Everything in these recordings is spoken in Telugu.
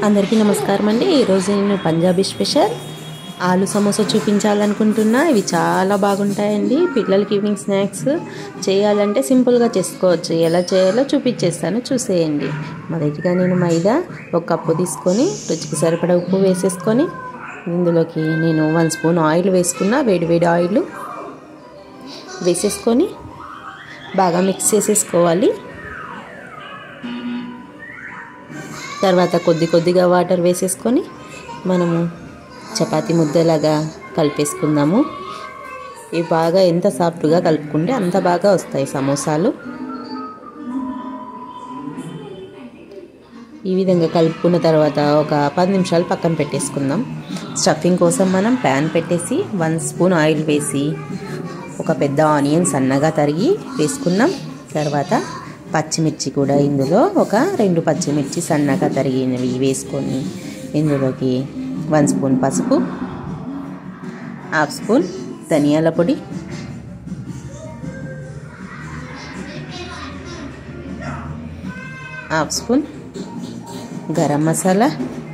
అందరికీ నమస్కారం అండి ఈరోజు నేను పంజాబీ స్పెషల్ ఆలు సమోసా చూపించాలనుకుంటున్నా ఇవి చాలా బాగుంటాయండి పిల్లలకి ఈవినింగ్ స్నాక్స్ చేయాలంటే సింపుల్గా చేసుకోవచ్చు ఎలా చేయాలో చూపించేస్తాను చూసేయండి మొదటిగా నేను మైదా ఒక కప్పు తీసుకొని రుచికి సరిపడా ఉప్పు వేసేసుకొని ఇందులోకి నేను వన్ స్పూన్ ఆయిల్ వేసుకున్న వేడి వేడి ఆయిల్ వేసేసుకొని బాగా మిక్స్ చేసేసుకోవాలి తర్వాత కొద్ది కొద్దిగా వాటర్ వేసేసుకొని మనము చపాతీ ముద్దలాగా కలిపేసుకుందాము ఇవి బాగా ఎంత సాఫ్ట్గా కలుపుకుంటే అంత బాగా వస్తాయి సమోసాలు ఈ విధంగా కలుపుకున్న తర్వాత ఒక పది నిమిషాలు పక్కన పెట్టేసుకుందాం స్టఫింగ్ కోసం మనం ప్యాన్ పెట్టేసి వన్ స్పూన్ ఆయిల్ వేసి ఒక పెద్ద ఆనియన్ సన్నగా తరిగి వేసుకున్నాం తర్వాత పచ్చిమిర్చి కూడా ఇందులో ఒక రెండు పచ్చిమిర్చి సన్నగా తరిగినవి వేసుకొని ఇందులోకి వన్ స్పూన్ పసుపు హాఫ్ స్పూన్ ధనియాల పొడి half spoon garam masala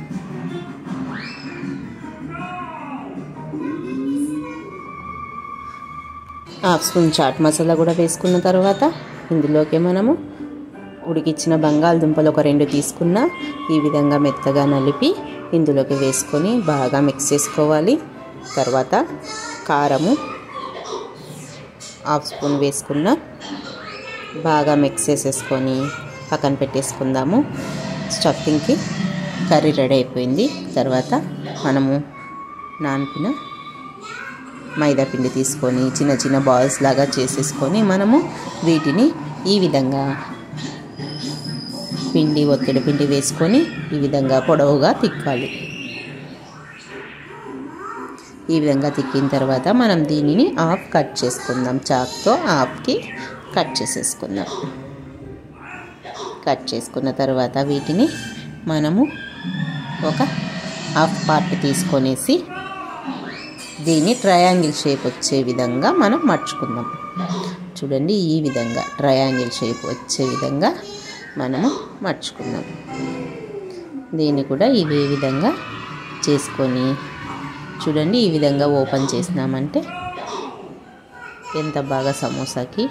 half spoon chaat masala కూడా వేసుకున్న తర్వాత ఇందులోకి మనము ఉడికిచ్చిన బంగాళదుంపలు ఒక రెండు తీసుకున్న ఈ విధంగా మెత్తగా నలిపి ఇందులోకి వేసుకొని బాగా మిక్స్ చేసుకోవాలి తర్వాత కారము హాఫ్ స్పూన్ వేసుకున్న బాగా మిక్స్ చేసేసుకొని పక్కన పెట్టేసుకుందాము స్టఫింగ్కి కర్రీ రెడీ అయిపోయింది తర్వాత మనము నానుకున్న మైదా పిండి తీసుకొని చిన్న చిన్న బాల్స్ లాగా చేసేసుకొని మనము వీటిని ఈ విధంగా పిండి ఒత్తిడి పిండి వేసుకొని ఈ విధంగా పొడవుగా తిక్కాలి ఈ విధంగా తిక్కిన తర్వాత మనం దీనిని ఆఫ్ కట్ చేసుకుందాం చాక్తో ఆఫ్కి కట్ చేసేసుకుందాం కట్ చేసుకున్న తర్వాత వీటిని మనము ఒక హాఫ్ పార్ట్ తీసుకొనేసి దీన్ని ట్రయాంగిల్ షేప్ వచ్చే విధంగా మనం మర్చుకుందాం చూడండి ఈ విధంగా ట్రయాంగిల్ షేప్ వచ్చే విధంగా మనము మర్చుకుందాం దీన్ని కూడా ఇదే విధంగా చేసుకొని చూడండి ఈ విధంగా ఓపెన్ చేసినామంటే ఎంత బాగా సమోసాకి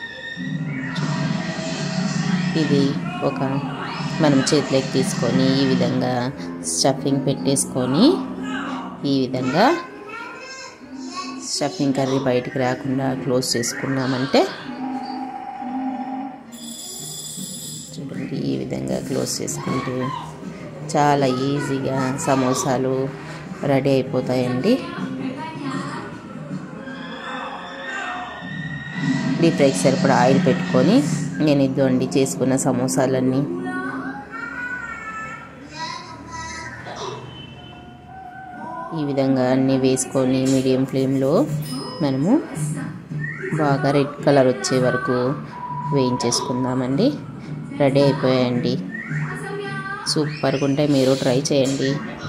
ఇది ఒక మనం చేతిలోకి తీసుకొని ఈ విధంగా స్టఫింగ్ పెట్టేసుకొని ఈ విధంగా స్టఫింగ్ కర్రీ బయటికి రాకుండా క్లోజ్ చేసుకున్నామంటే చూడండి ఈ విధంగా క్లోజ్ చేసుకుంటే చాలా ఈజీగా సమోసాలు రెడీ అయిపోతాయండి డీప్ ఫ్రైకి సరిపడా ఆయిల్ పెట్టుకొని నేను ఇద్దండి చేసుకున్న సమోసాలన్నీ ఈ విధంగా అన్నీ వేసుకొని మీడియం ఫ్లేమ్లో మనము బాగా రెడ్ కలర్ వచ్చే వరకు వేయించేసుకుందామండి రెడీ అయిపోయాయండి సూపర్గా ఉంటే మీరు ట్రై చేయండి